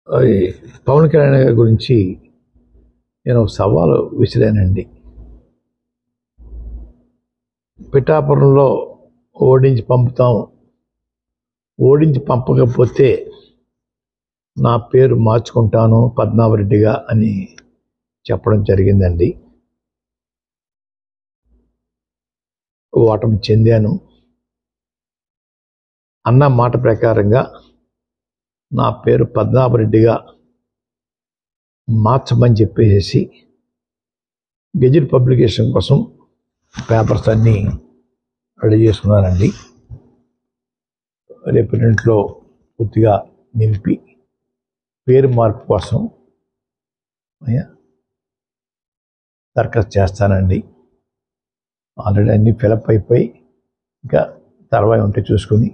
ఈ పవన్ కళ్యాణ్ గారి గురించి నేను ఒక సవాలు విసిరానండి పిఠాపురంలో ఓడించి పంపుతాం ఓడించి పంపకపోతే నా పేరు మార్చుకుంటాను పద్మావరెడ్డిగా అని చెప్పడం జరిగిందండి ఓటమి చెందాను అన్న మాట ప్రకారంగా నా పేరు పద్మనాభరెడ్డిగా మార్చమని చెప్పేసి గెజిట్ పబ్లికేషన్ కోసం పేపర్స్ అన్నీ రెడీ చేసుకున్నానండి రేపు రెంట్లో పూర్తిగా నింపి పేరు మార్పు కోసం అయ్యా, దరఖాస్తు చేస్తానండి ఆల్రెడీ అన్నీ ఫిలప్ అయిపోయి ఇంకా తర్వాత ఉంటే చూసుకుని